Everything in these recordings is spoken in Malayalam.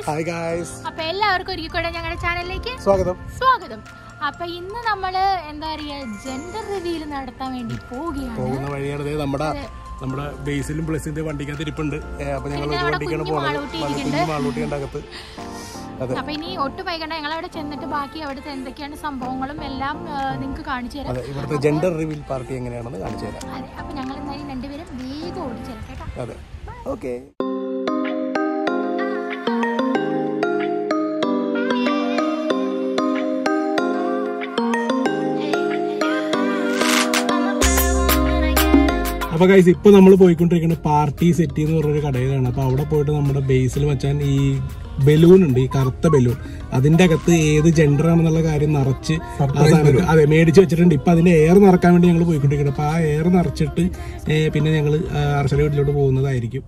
ഗായ്സ് ഹായ് ഗായ്സ് അപ്പൊ എല്ലാവർക്കും ഒരിക്കൽ കൂടെ ഞങ്ങളുടെ ചാനലിലേക്ക് സ്വാഗതം സ്വാഗതം അപ്പൊ ഇന്ന് നമ്മള് എന്താ പറയാ ജെൻഡർ റിവീൽ നടത്താൻ വേണ്ടി പോവുകയാണ് പോകുന്ന വഴിയാണ് ദേ നമ്മുടെ നമ്മുടെ ബേസിലും പ്ലസിന്റെ വണ്ടിക്കകത്ത് ഇരിപ്പുണ്ട് ഏ, അപ്പൊ ഞങ്ങൾ ഒരു നമ്മുടെ വണ്ടിക്കാണ് കുഞ്ഞു പോണത് മാളൂട്ടി നല്ല ഇരിക്കുന്നുണ്ട്. കുഞ്ഞു മാളൂട്ടി അകത്ത് അതെ അപ്പൊ ഇനി ഒട്ടും വൈകണ്ട ഞങ്ങൾ അവിടെ ചെന്നിട്ട് ബാക്കി അവിടുത്തെ എന്തൊക്കെയാണ് സംഭവങ്ങളും എല്ലാം നിങ്ങൾക്ക് കാണിച്ചു തരാം അതെ ഇവിടുത്തെ ജെൻഡർ റിവീൽ പാർട്ടി എങ്ങനെയാണെന്ന് കാണിച്ചു തരാം അതെ അപ്പൊ ഞങ്ങൾ എന്തായാലും രണ്ടുപേരും വേഗം ഓടിച്ചു തരാം കേട്ടോ അതെ ഓക്കെ അപ്പൊ ഗൈസ് ഇപ്പൊ നമ്മൾ പോയിക്കൊണ്ടിരിക്കുന്ന പാർട്ടി സെറ്റി എന്ന് പറഞ്ഞൊരു കടയിലാണ് അപ്പൊ അവിടെ പോയിട്ട് നമ്മുടെ ബേസിൽ വെച്ചാൽ ഈ ബലൂൺ ഉണ്ട് ഈ കറുത്ത ബലൂൺ അതിന്റെ അകത്ത് ഏത് ജെൻഡർ ആണെന്നുള്ള കാര്യം നിറച്ച് ആ സാധനം അതെ മേടിച്ച് വെച്ചിട്ടുണ്ട് ഇപ്പൊ അതിന്റെ എയർ നിറക്കാൻ വേണ്ടി ഞങ്ങൾ പോയിക്കൊണ്ടിരിക്കുന്നത് അപ്പൊ ആ എയർ നിറച്ചിട്ട് ഏ, പിന്നെ ഞങ്ങൾ അർഷല വീട്ടിലോട്ട് പോകുന്നതായിരിക്കും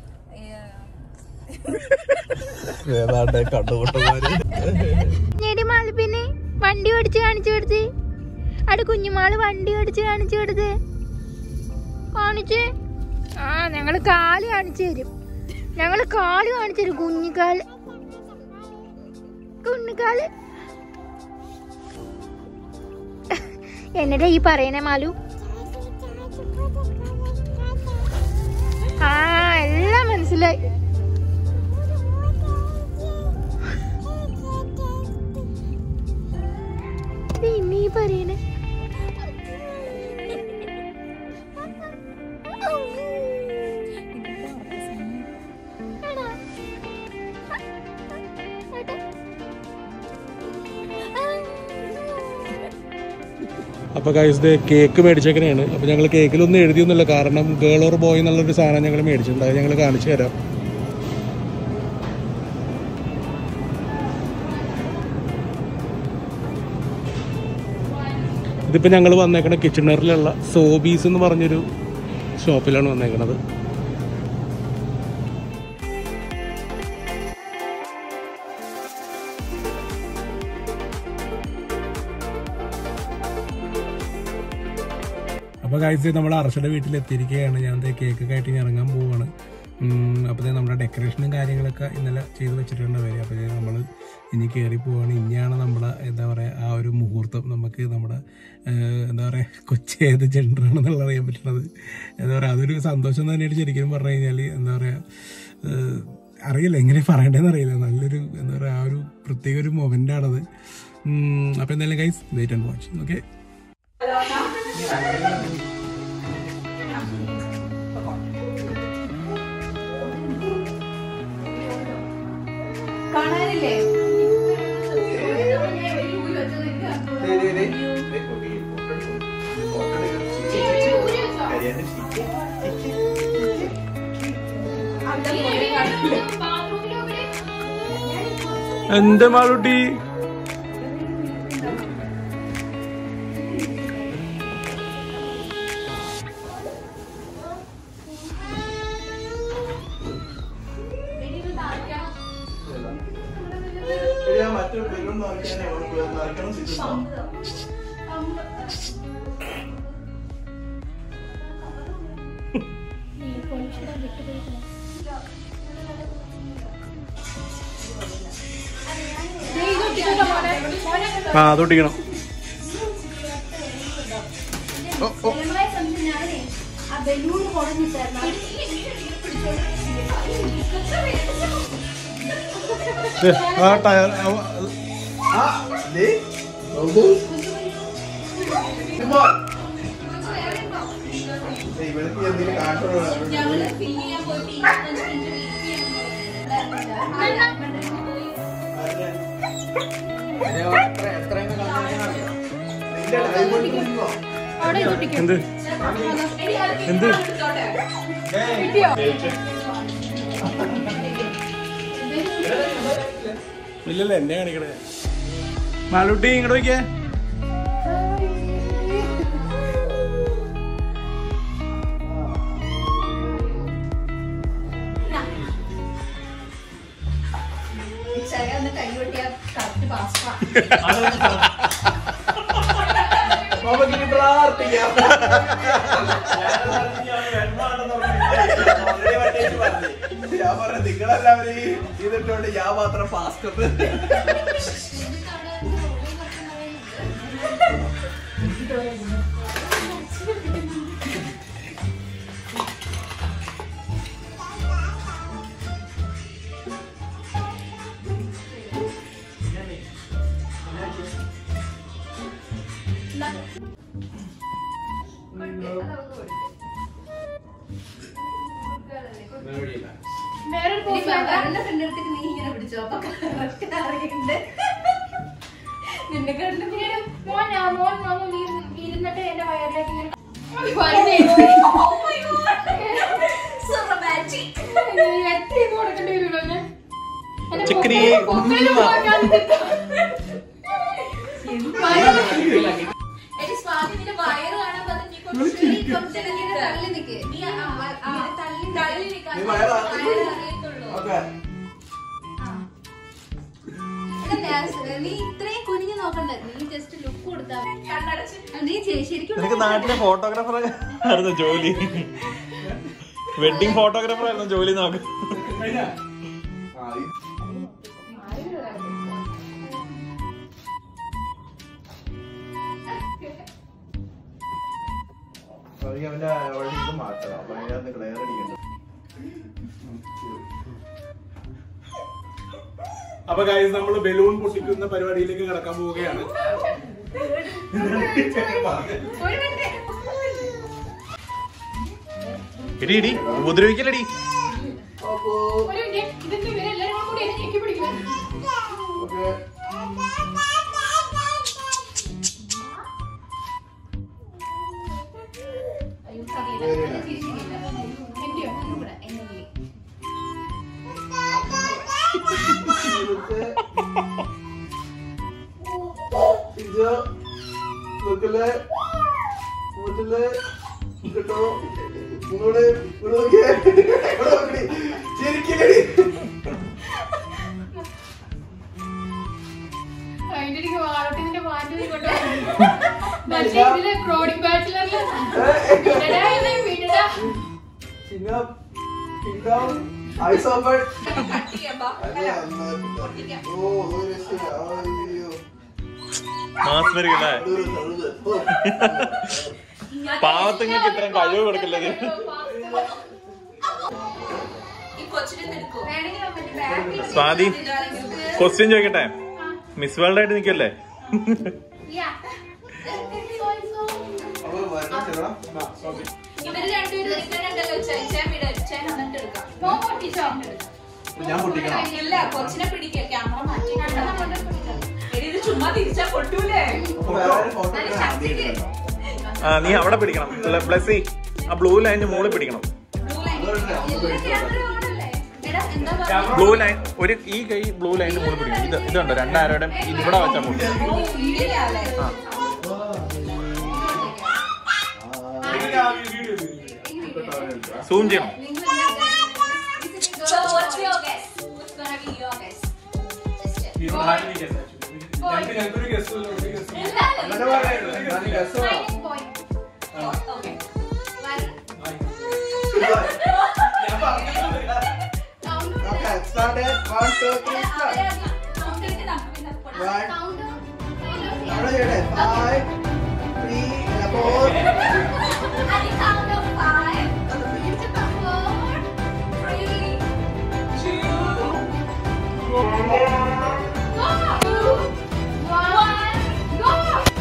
ഞെടിമാള് പിന്നെ വണ്ടി ഓടിച്ച് കാണിച്ചു കൊടുത്ത് അവിടെ കുഞ്ഞുമാള് വണ്ടി ഓടിച്ച് കാണിച്ചു കൊടുത്ത് കാണിച്ച് ആ ഞങ്ങള് കാല് കാണിച്ചു തരും ഞങ്ങള് കാല് കാണിച്ചു തരും കുഞ്ഞിക്കാല് കുഞ്ഞിക്കാല് എന്നടാ ഈ പറയണേ മാലു ആ എല്ലാം മനസ്സിലായി പിന്നെ ഈ പറയണേ അപ്പൊ ഗൈസ് ഇത് കേക്ക് മേടിച്ചേക്കനെയാണ് അപ്പൊ ഞങ്ങൾ കേക്കിലൊന്നും എഴുതിയൊന്നുമില്ല കാരണം ഗേൾ ഓർ ബോയ് എന്നുള്ളൊരു സാധനം ഞങ്ങൾ മേടിച്ചിട്ടുണ്ട് അത് ഞങ്ങൾ കാണിച്ചു തരാം ഇതിപ്പോ ഞങ്ങൾ വന്നേക്കണ കിച്ചണറിലുള്ള സോബീസ് എന്ന് പറഞ്ഞൊരു ഷോപ്പിലാണ് വന്നേക്കണത് അപ്പോൾ കാഴ്ച നമ്മൾ അർഷയുടെ വീട്ടിൽ എത്തിയിരിക്കുകയാണ് ഞാൻ ദേ കേക്ക് ഒക്കെ ആയിട്ട് ഇനി ഇറങ്ങാൻ പോവാണ് അപ്പോൾ നമ്മുടെ ഡെക്കറേഷനും കാര്യങ്ങളൊക്കെ ഇന്നലെ ചെയ്ത് വെച്ചിട്ടുണ്ട് വരെ അപ്പോൾ നമ്മൾ ഇനി കയറി പോവാണ് ഇനിയാണ് നമ്മുടെ എന്താ പറയുക ആ ഒരു മുഹൂർത്തം നമുക്ക് നമ്മുടെ ഏഹ്, എന്താ പറയുക കൊച്ചി ഏത് ജെൻഡറാണെന്നുള്ള അറിയാൻ പറ്റുന്നത് എന്താ പറയുക അതൊരു സന്തോഷം തന്നെയാണ് ശരിക്കും പറഞ്ഞു കഴിഞ്ഞാൽ എന്താ പറയുക ഏഹ്, അറിയില്ല എങ്ങനെ പറയണ്ടതെന്ന് അറിയില്ല നല്ലൊരു എന്താ പറയുക ആ ഒരു പ്രത്യേക ഒരു മൊമെൻ്റാണത് അപ്പോൾ എന്തായാലും guys wait and watch okay കാണാനില്ലേ എന്റെ മാളുട്ടി ആ അതൊട്ടിക്കണം ദേ, ആ ടയർ അവ- എന്ത് എന്ത് ഇല്ലല്ല എന്നെ കാണിക്കണേ മാലുട്ടി ഇങ്ങോട്ട് നോക്കിയേ കൈ കൊട്ടിയ കറക്റ്റ് പാസ്സാ പ്രാർത്ഥിക്കാം ഞാൻ പറഞ്ഞ നിങ്ങളെല്ലാവരും ഈ ഇതിട്ടോണ്ട് ഞാൻ മാത്രം ഫാസ്റ്റ് വേറൊരു ഇനി pose വേണ്ട. സാധാരണ പെണ്ണെടുത്തിട്ട് നീ ഇങ്ങനെ പിടിച്ചോ അപ്പൊ correct അറിയണ്ട് നിന്നെ കണ്ടു ഇങ്ങനെ മോൻ ഞാൻ മോൻ വന്ന് വീ- ഇരുന്നിട്ട് എന്റെ വയറിലേക്ക് ഇങ്ങനെ വരണേ. So romantic. എത്ര ഇത് കൊടുക്കേണ്ടി വരുമല്ലോ ഞാൻ? എന്റെ ചിക്കനി. പൊക്കിളില് പോകാൻ നിൽക്കാം. വയറ് എടി സ്വാമി നിന്റെ വയറ് കാണാൻ പറഞ്ഞ് നീ കുറച്ച് നീ കുറച്ച് ഇങ്ങനെ തള്ളി നിക്ക്. നീ ആ- ആ- ആ തള്ളി തള്ളി നിക്ക്. നീ വയറ് വയറ് അറിയത്തുള്ളൂ. ഓക്കെ ആ. എടാ, ഞാൻ- നീ ഇത്രയും കുനിഞ്ഞു നോക്കണ്ട നീ ജസ്റ്റ് ലുക്ക് കൊടുത്താ മതി. കണ്ണടച്ച് നീ ശരി- ശരിക്കും നിനക്ക് നാട്ടിലെ ഫോട്ടോഗ്രാഫർ ആയിരുന്നു ജോലി വെഡിങ് ഫോട്ടോഗ്രാഫർ ആയിരുന്നു ജോലി നോക്ക് അവന്റെ വഴി ഇത് മാറ്റണം അപ്പൊ അതിനകത്ത് ക്ലിയർ അടിക്കണ്ട അപ്പൊ ഗൈസ് നമ്മൾ ബലൂൺ പൊട്ടിക്കുന്ന പരിപാടിയിലേക്ക് കടക്കാൻ പോവുകയാണ് ഇടി ഇടി ഉപദ്രവിക്കലടി ഒരു മിനിറ്റ്. ഇതെന്താ ഇവരെല്ലാരും കൂടി എന്നെ ഞെക്കി പിടിക്കുന്നത്? ഓക്കെ അയ്യോ, സതിയില്ല. അത് ചിരിച്ചിരിക്കില്ല. എന്റെയോ? ഇവിടെ, എന്നെ വിളി. ഇത് നോക്കല്ലേ വീട്ടില് കിട്ടോ ഇങ്ങോട്ട് ഇവിടെ നോക്കിയേ ഇവിടെ നോക്കടി ചിരിക്കില്ലടി അതിന്റെ ഇടയ്ക്ക് വാഴത്തിന്റെ പാൻറ് ഇങ്ങോട്ട് മറ്റേ ഇതില് ക്രോഡിംഗ് ബാച്ചിലറില് വിടടാ ഇത് വിടടാ. ചിങ്ങം കിങ്ഡം ഐസ് ഓപ്പൺ കട്ട് ചെയ്യാം, ബാ. പൊട്ടിക്കാം. ഓ ഒരു രക്ഷയില്ല. അയ്യോ. മാസ്മരിക്കല്ലേ ഇതൊരു തഴുത്. ഓ. പാവത്തുങ്ങൾക്ക് ഇത്രയും കഴിവ് കൊടുക്കില്ലേ ഇത്? ഈ കൊച്ചിനെ ഒന്ന് എടുക്കോ? വേണമെങ്കിൽ മറ്റേ ബാക്കിൽ സ്വാതി ഇതാണെങ്കിൽ ക്വസ്റ്റ്യൻ ചോദിക്കട്ടെ മിസ് വേൾഡ് ആയിട്ട് നിക്കല്ലേ Yeah. അപ്പൊ വരണം ചെല്ലണം. ഇവര് രണ്ടുപേരും നിൽക്കണുണ്ടല്ലോ ചേച്ചാൻ വിട ചേച്ചൻ എന്നിട്ട് എടുക്കാം മോൻ പൊട്ടിച്ചോ? ഞാൻ പൊട്ടിക്കണം ഇല്ല കൊച്ചിനെ പിടിക്കുക ക്യാമറ മാറ്റി എടി, ഇത് ചുമ്മാ തിരിച്ചാ പൊട്ടൂലേ അപ്പൊ വേറെ ഒരു ഫോട്ടോ നല്ല എടുക്കണം. ആദ്യം ശക്തിക്ക്. എടുക്കണം. ആ നീ അവിടെ പിടിക്കണം ബ്ലസ്സി ആ ബ്ലൂ ലൈനിന്റെ മുകളിൽ പിടിക്കണം Blue line. എല്ലാ ക്യാമറ ഓണല്ലേ എടാ എന്താ പറഞ്ഞേ? ബ്ലൂ ലൈൻ ഒരു ഈ കൈ ബ്ലൂ ലൈനിന്റെ മുകളിൽ പിടിക്കണം ഇത് ഇതുണ്ട് രണ്ടാരോടെ ഇവിടെ വെച്ചാൽ പൊട്ടി ഓ, വീഡിയോയിലല്ലേ? ആ സൂം ചെയ്യണം So, what's your guess? What's gonna be your guess? Just tell. ഇല്ല, അങ്ങനെ പറയരുത്. ഞാൻ guess ചെയ്യാം. Minus point. Okay. വരണം. Count ഉണ്ട്. Okay, started. One, two, three, അല്ല, start. അവരെ അങ്ങ് count ചെയ്തിട്ട് നമുക്ക് പിന്നെ പൊട്ടാം. One. Count. അവിടെ ചെയ്യട്ടെ. Five, three, four. At the count of five, four, three, two, Go. One. Go.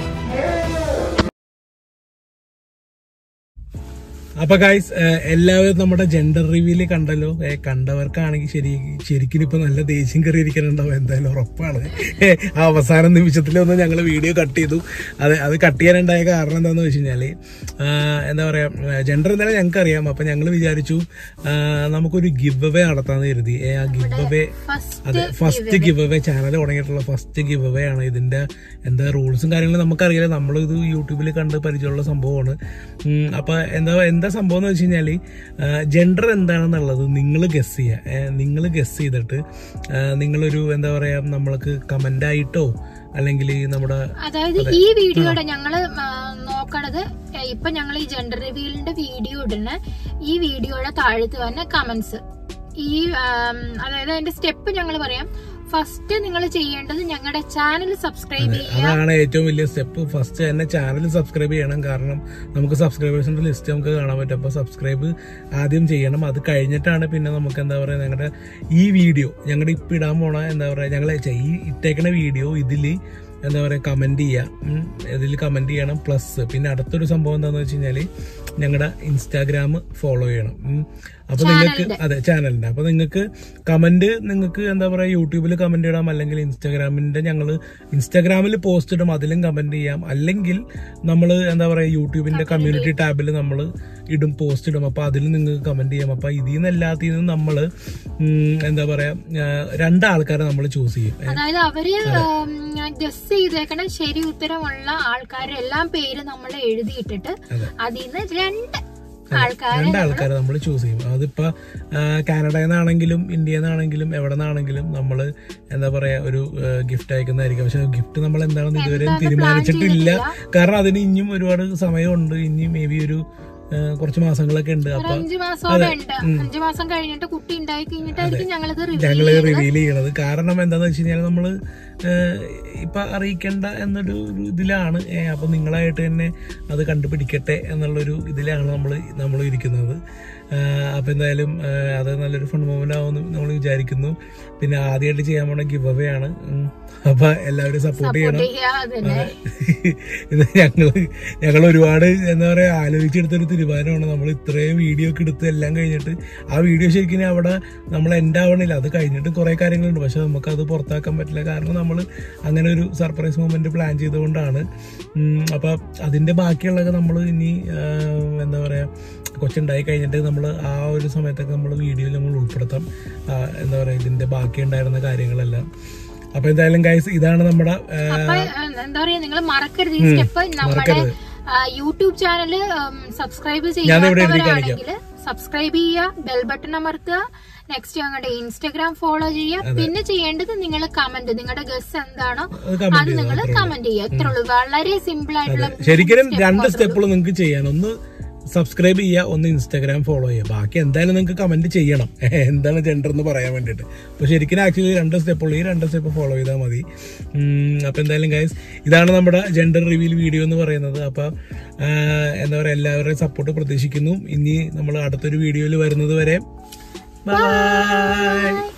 അപ്പൊ ഗൈസ് എല്ലാവരും നമ്മുടെ ജെൻഡർ റിവ്യൂല് കണ്ടല്ലോ ഏ, കണ്ടവർക്കാണെങ്കിൽ ശരി ശരിക്കും ഇപ്പൊ നല്ല ദേഷ്യം കയറി ഇരിക്കുന്നുണ്ടാവും എന്തായാലും ഉറപ്പാണ് ഏ, ആ അവസാന നിമിഷത്തിലൊന്ന് ഞങ്ങൾ വീഡിയോ കട്ട് ചെയ്തു അത് അത് കട്ട് ചെയ്യാനുണ്ടായ കാരണം എന്താണെന്ന് വെച്ച് കഴിഞ്ഞാല് ആ, എന്താ പറയാ ജെൻഡർ എന്തായാലും ഞങ്ങൾക്ക് അറിയാം അപ്പൊ ഞങ്ങൾ വിചാരിച്ചു ആ, നമുക്കൊരു ഗിവ് അവേ നടത്താന്ന് കരുതി ഏ, ആ ഗിവ് അവേ അതെ ഫസ്റ്റ് ഗിവ് അവേ ചാനൽ തുടങ്ങിയിട്ടുള്ള ഫസ്റ്റ് ഗിവ് അവേ ആണ് ഇതിന്റെ എന്താ റൂൾസും കാര്യങ്ങളും നമുക്കറിയില്ല നമ്മൾ ഇത് യൂട്യൂബിൽ കണ്ട് പരിചയമുള്ള സംഭവമാണ് ഉം, അപ്പൊ എന്താ എന്താ സംഭവം എന്ന് വെച്ച് കഴിഞ്ഞാല് ജെൻഡർ എന്താണെന്നുള്ളത് നിങ്ങൾ ഗസ് ചെയ്യുക നിങ്ങൾ ഗസ് ചെയ്തിട്ട് ആ, നിങ്ങളൊരു എന്താ പറയാ നമ്മൾക്ക് കമന്റ് ആയിട്ടോ അല്ലെങ്കിൽ നമ്മുടെ അതായത് ഈ വീഡിയോയുടെ ഞങ്ങള് ആ, നോക്കണ പറയാനുള്ളത് ഏ, ഇപ്പൊ ഞങ്ങൾ ഈ ജെൻഡർ റിവീലിന്റെ വീഡിയോ ഇടുന്ന ഈ വീഡിയോയുടെ താഴത്ത് തന്നെ കമന്റ്സ് ഈ ആം, അതായത് അതിന്റെ സ്റ്റെപ്പ് ഞങ്ങൾ പറയാം ഫസ്റ്റ് നിങ്ങൾ ചെയ്യേണ്ടത് ഞങ്ങളുടെ ചാനൽ സബ്സ്ക്രൈബ് ചെയ്യുക അതാണ് ഏറ്റവും വലിയ സ്റ്റെപ്പ് ഫസ്റ്റ് തന്നെ ചാനൽ സബ്സ്ക്രൈബ് ചെയ്യണം കാരണം നമുക്ക് സബ്സ്ക്രൈബേഴ്സിന്റെ ലിസ്റ്റ് നമുക്ക് കാണാൻ പറ്റും അപ്പോൾ സബ്സ്ക്രൈബ് ആദ്യം ചെയ്യണം അത് കഴിഞ്ഞിട്ടാണ് പിന്നെ നമുക്ക് എന്താ പറയുക ഞങ്ങളുടെ ഈ വീഡിയോ ഞങ്ങളുടെ ഇപ്പം ഇടാൻ പോണ എന്താ പറയുക ഞങ്ങൾ ഈ ഇട്ടേക്കണ വീഡിയോ ഇതിൽ എന്താ പറയുക കമന്റ് ചെയ്യുക ഇതിൽ കമന്റ് ചെയ്യണം പ്ലസ് പിന്നെ അടുത്തൊരു സംഭവം എന്താണെന്ന് വെച്ച് കഴിഞ്ഞാൽ ഞങ്ങളുടെ ഇൻസ്റ്റാഗ്രാം ഫോളോ ചെയ്യണം ഉം. അപ്പൊ നിങ്ങൾക്ക് അതെ ചാനലിന്റെ അപ്പൊ നിങ്ങൾക്ക് കമന്റ് നിങ്ങൾക്ക് എന്താ പറയാ യൂട്യൂബിൽ കമന്റ് ഇടാം അല്ലെങ്കിൽ ഇൻസ്റ്റാഗ്രാമിന്റെ ഞങ്ങൾ ഇൻസ്റ്റാഗ്രാമിൽ പോസ്റ്റ് ഇടും അതിലും കമന്റ് ചെയ്യാം അല്ലെങ്കിൽ നമ്മൾ എന്താ പറയാ യൂട്യൂബിന്റെ കമ്മ്യൂണിറ്റി ടാബിൽ നമ്മൾ ഇടും പോസ്റ്റ് ഇടും അപ്പൊ അതിൽ നിങ്ങൾക്ക് കമന്റ് ചെയ്യാം അപ്പൊ ഇതിൽ നിന്ന് എല്ലാത്തിൽ നിന്നും നമ്മൾ എന്താ പറയാ ആ, രണ്ടാൾക്കാരെ നമ്മൾ ചൂസ് ചെയ്യും അതായത് അവര് ഗസ് ചെയ്തേക്കണ ശരി ഉത്തരമുള്ള ആൾക്കാരുടെ എല്ലാം പേര് നമ്മൾ എഴുതിയിട്ടിട്ട് അതിൽ നിന്ന് രണ്ട് ആൾക്കാരെ രണ്ടാൾക്കാരെ നമ്മൾ ചൂസ് ചെയ്യും അതിപ്പോ ആ, കാനഡയിൽ നിന്നാണെങ്കിലും ഇന്ത്യയിൽ നിന്നാണെങ്കിലും എവിടെ നിന്നാണെങ്കിലും നമ്മൾ എന്താ പറയാ ഒരു ഗിഫ്റ്റ് അയക്കുന്നതായിരിക്കും പക്ഷെ ഗിഫ്റ്റ് നമ്മൾ എന്താണെന്ന് ഇതുവരെ തീരുമാനിച്ചിട്ടില്ല കാരണം അതിന് ഇനിയും ഒരുപാട് സമയമുണ്ട് ഇനി മേ ബി ഒരു ആ, കുറച്ച് മാസങ്ങളൊക്കെ ഉണ്ട് അപ്പൊ അഞ്ചു മാസമോടെ ഉണ്ട് അഞ്ചു മാസം കഴിഞ്ഞിട്ട് കുട്ടി ഉണ്ടായി കഴിഞ്ഞിട്ടായിരിക്കും ഞങ്ങളിത് റിവ്യൂ ഞങ്ങള് റിവീൽ ചെയ്യണത് കാരണം എന്താന്ന് വെച്ച് കഴിഞ്ഞാൽ നമ്മള് ഏഹ്, ഇപ്പൊ അറിയിക്കേണ്ട എന്നൊരു ഒരു ഇതിലാണ് ഏഹ്, അപ്പൊ നിങ്ങളായിട്ട് തന്നെ അത് കണ്ടുപിടിക്കട്ടെ എന്നുള്ളൊരു ഇതിലാണ് നമ്മൾ നമ്മൾ ഇരിക്കുന്നത് ഏഹ്, അപ്പൊ എന്തായാലും ഏഹ്, അത് നല്ലൊരു ഫണ്ട് മൂവ്മെന്റ് ആവുമെന്ന് നമ്മൾ വിചാരിക്കുന്നു പിന്നെ ആദ്യമായിട്ട് ചെയ്യാൻ പോണ ഗിവ് അവേ ആണ് ഉം. അപ്പൊ എല്ലാവരും സപ്പോർട്ട് ചെയ്യണം അതന്നെ ഇത് ഞങ്ങള് ഞങ്ങൾ ഒരുപാട് എന്താ പറയാ ആലോചിച്ചെടുത്തൊരു തീരുമാനമാണ് നമ്മൾ ഇത്രയും വീഡിയോ ഒക്കെ എടുത്ത് എല്ലാം കഴിഞ്ഞിട്ട് ആ വീഡിയോ ശരിക്കും അവിടെ നമ്മൾ എൻഡ് ആവണില്ല അത് കഴിഞ്ഞിട്ട് കുറെ കാര്യങ്ങളുണ്ട് പക്ഷെ നമുക്ക് അത് പുറത്താക്കാൻ പറ്റില്ല കാരണം നമ്മൾ അങ്ങനെ ഒരു സർപ്രൈസ് മൂമെന്റ് പ്ലാൻ ചെയ്തുകൊണ്ടാണ് ഉം, അപ്പൊ അതിന്റെ ബാക്കിയുള്ളതൊക്കെ നമ്മൾ ഇനി ആ, എന്താ പറയാ കൊച്ചുണ്ടായി കഴിഞ്ഞിട്ട് നമ്മൾ ആ ഒരു സമയത്തൊക്കെ നമ്മൾ വീഡിയോയിൽ നമ്മൾ ഉൾപ്പെടുത്താം ആ, എന്താ പറയാ ഇതിന്റെ ബാക്കി ഉണ്ടായിരുന്ന കാര്യങ്ങളെല്ലാം അപ്പൊ എന്തായാലും ഗൈസ് ഇതാണ് നമ്മുടെ ആ, അപ്പൊ ഏഹ്, എന്താ പറയാ നിങ്ങൾ മറക്കരുത് ഈ സ്റ്റെപ്പ് നമ്മുടെ യൂട്യൂബ് ചാനല് സബ്സ്ക്രൈബ് ചെയ്യാത്തവരാണെങ്കിൽ സബ്സ്ക്രൈബ് ചെയ്യുക ബെൽ ബട്ടൺ അമർത്തുക നെക്സ്റ്റ് ഞങ്ങളുടെ ഇൻസ്റ്റഗ്രാം ഫോളോ ചെയ്യുക പിന്നെ ചെയ്യേണ്ടത് നിങ്ങൾ കമന്റ് നിങ്ങളുടെ ഗസ് എന്താണോ അത് comment അത് നിങ്ങൾ കമന്റ് ചെയ്യുക ഇത്രേ ഉള്ളൂ വളരെ സിമ്പിൾ ആയിട്ടുള്ള ശരിക്കും രണ്ട് സ്റ്റെപ്പുകൾ നിങ്ങൾക്ക് ചെയ്യാൻ ഒന്ന് സബ്സ്ക്രൈബ് ചെയ്യുക ഒന്ന് ഇൻസ്റ്റാഗ്രാം ഫോളോ ചെയ്യുക ബാക്കി എന്തായാലും നിങ്ങൾക്ക് കമന്റ് ചെയ്യണം എന്താണ് ജെൻഡർ എന്ന് പറയാൻ വേണ്ടിയിട്ട് അപ്പോൾ ശരിക്കും ആക്ച്വലി രണ്ട് സ്റ്റെപ്പുള്ളൂ ഈ രണ്ട് സ്റ്റെപ്പ് ഫോളോ ചെയ്താൽ മതി ഉം, അപ്പോൾ എന്തായാലും ഗൈസ് ഇതാണ് നമ്മുടെ ജെൻഡർ റിവീൽ വീഡിയോ എന്ന് പറയുന്നത് അപ്പോൾ എന്താ പറയുക എല്ലാവരുടെയും സപ്പോർട്ട് പ്രതീക്ഷിക്കുന്നു ഇനി നമ്മൾ അടുത്തൊരു വീഡിയോയിൽ വരുന്നത് വരെ ബൈ